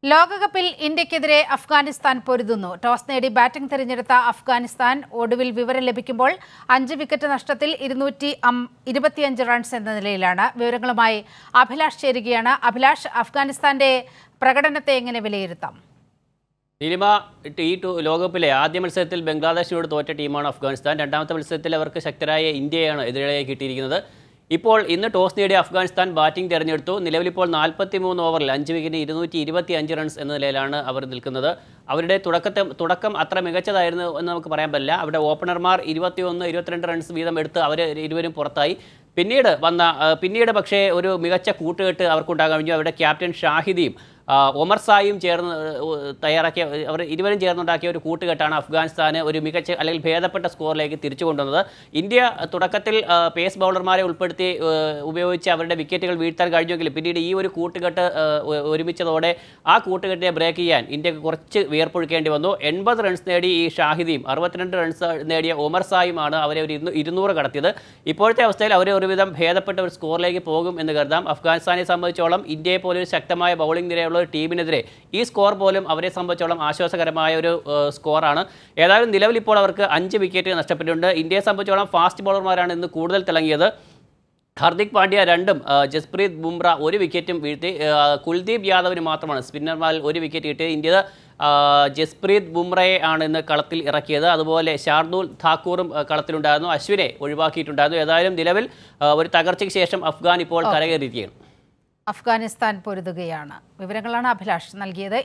ലോകകപ്പിൽ ഇന്ത്യക്കെതിരെ അഫ്ഗാനിസ്ഥാൻ പൊരുതുന്നു ടോസ് നേടി ബാറ്റിംഗ് തിരഞ്ഞെടുത്ത അഫ്ഗാനിസ്ഥാൻ ഒടുവിൽ വിവരം ലഭിക്കുമ്പോൾ അഞ്ച് വിക്കറ്റ് നഷ്ടത്തിൽ ഇരുന്നൂറ്റി ഇരുപത്തിയഞ്ച് റൺസ് എന്ന നിലയിലാണ് വിവരങ്ങളുമായി അഭിലാഷ് ചേരുകയാണ് അഭിലാഷ് അഫ്ഗാനിസ്ഥാന്റെ പ്രകടനത്തെ എങ്ങനെ വിലയിരുത്താം നീലിമ ഈ ടു- ലോകകപ്പിലെ ആദ്യ മത്സരത്തിൽ ബംഗ്ലാദേശിനോട് തോറ്റ ടീമാണ് അഫ്ഗാനിസ്ഥാൻ രണ്ടാമത്തെ മത്സരത്തിൽ അവർക്ക് ശക്തരായ ഇന്ത്യയാണ് എതിരാളിയായി കിട്ടിയിരിക്കുന്നത് ഇപ്പോൾ ഇന്ന് ടോസ് നേടിയ അഫ്ഗാനിസ്ഥാൻ ബാറ്റിംഗ് തിരഞ്ഞെടുത്തു നിലവിലിപ്പോൾ നാൽപ്പത്തി മൂന്ന് ഓവറിൽ അഞ്ച് വിക്കറ്റിന് ഇരുന്നൂറ്റി ഇരുപത്തി അഞ്ച് റൺസ് എന്ന നിലയിലാണ് അവർ നിൽക്കുന്നത് അവരുടെ തുടക്കത്തെ തുടക്കം അത്ര മികച്ചതായിരുന്നു എന്ന് നമുക്ക് പറയാൻ പറ്റില്ല അവിടെ ഓപ്പണർമാർ ഇരുപത്തിയൊന്ന് ഇരുപത്തിരണ്ട് റൺസ് വീതം എടുത്ത് അവർ ഇരുവരും പുറത്തായി പിന്നീട് വന്ന ആ, പിന്നീട് പക്ഷേ ഒരു മികച്ച കൂട്ടുകെട്ട് അവർക്കുണ്ടാകാൻ കഴിഞ്ഞു അവരുടെ ക്യാപ്റ്റൻ ഷാഹിദിയും ആ, ഒമർ സായും ചേർന്ന് ഏഹ്, തയ്യാറാക്കിയ അവർ ഇരുവരും ചേർന്നുണ്ടാക്കിയ ഒരു കൂട്ടുകെട്ടാണ് അഫ്ഗാനിസ്ഥാന് ഒരു മികച്ച അല്ലെങ്കിൽ ഭേദപ്പെട്ട സ്കോറിലേക്ക് തിരിച്ചു കൊണ്ടുവന്നത് ഇന്ത്യ തുടക്കത്തിൽ ആ, പേസ് ബൗളർമാരെ ഉൾപ്പെടുത്തി ഏഹ്, ഉപയോഗിച്ച് അവരുടെ വിക്കറ്റുകൾ വീഴ്ത്താൻ കഴിഞ്ഞെങ്കിലും പിന്നീട് ഈ ഒരു കൂട്ടുകെട്ട് ഏഹ്, ഒ- ഒരുമിച്ചതോടെ ആ കൂട്ടുകെട്ടിനെ ബ്രേക്ക് ചെയ്യാൻ ഇന്ത്യക്ക് കുറച്ച് വിയർപ്പൊഴുക്കേണ്ടി വന്നു എൺപത് റൺസ് നേടി ഈ ഷാഹിദിയും അറുപത്തിരണ്ട് റൺസ് നേടിയ ഒമർ സായുമാണ് അവരെ ഒരു ഇരുന്നൂ- ഇരുന്നൂറ് കടത്തിയത് ഇപ്പോഴത്തെ അവസ്ഥയിൽ അവർ ഒരുവിധം ഭേദപ്പെട്ട ഒരു സ്കോറിലേക്ക് പോകും എന്ന് കരുതാം അഫ്ഗാനിസ്ഥാനെ സംബന്ധിച്ചോളം ഇന്ത്യയെ പോലെ ഒരു ശക്തമായ ബൗളിംഗ് നിരയുള്ള ഒരു ടീമിനെതിരെ ഈ സ്കോർ പോലും അവരെ സംബന്ധിച്ചോളം ആശ്വാസകരമായ ഒരു ഏഹ്, സ്കോറാണ് ഏതായാലും നിലവിൽ ഇപ്പോൾ അവർക്ക് അഞ്ച് വിക്കറ്റ് നഷ്ടപ്പെട്ടിട്ടുണ്ട് ഇന്ത്യയെ സംബന്ധിച്ചോളം ഫാസ്റ്റ് ബൗളർമാരാണ് ഇന്ന് കൂടുതൽ തിളങ്ങിയത് ഹർദിക് പാണ്ഡ്യ രണ്ടും ആ, ജസ്പ്രീത് ബുംറ ഒരു വിക്കറ്റും വീഴ്ത്തി ആ, കുൽദീപ് യാദവിന് മാത്രമാണ് സ്പിന്നർമാരിൽ ഒരു വിക്കറ്റ് കിട്ടിയത് ഇന്ത്യ ആ, ജസ്പ്രീത് ബുംറയെ ആണ് ഇന്ന് കളത്തിൽ ഇറക്കിയത് അതുപോലെ ഷാർദുൽ ഠാക്കൂറും ആ, കളത്തിലുണ്ടായിരുന്നു അശ്വിനെ ഒഴിവാക്കിയിട്ടുണ്ടായിരുന്നു ഏതായാലും നിലവിൽ ആ, ഒരു തകർച്ചയ്ക്ക് ശേഷം അഫ്ഗാൻ ഇപ്പോൾ കരകയറിയിരിക്കുകയാണ് അഫ്ഗാനിസ്ഥാൻ പൊരുതുകയാണ് വിവരങ്ങളാണ് അഭിലാഷ് നൽകിയത്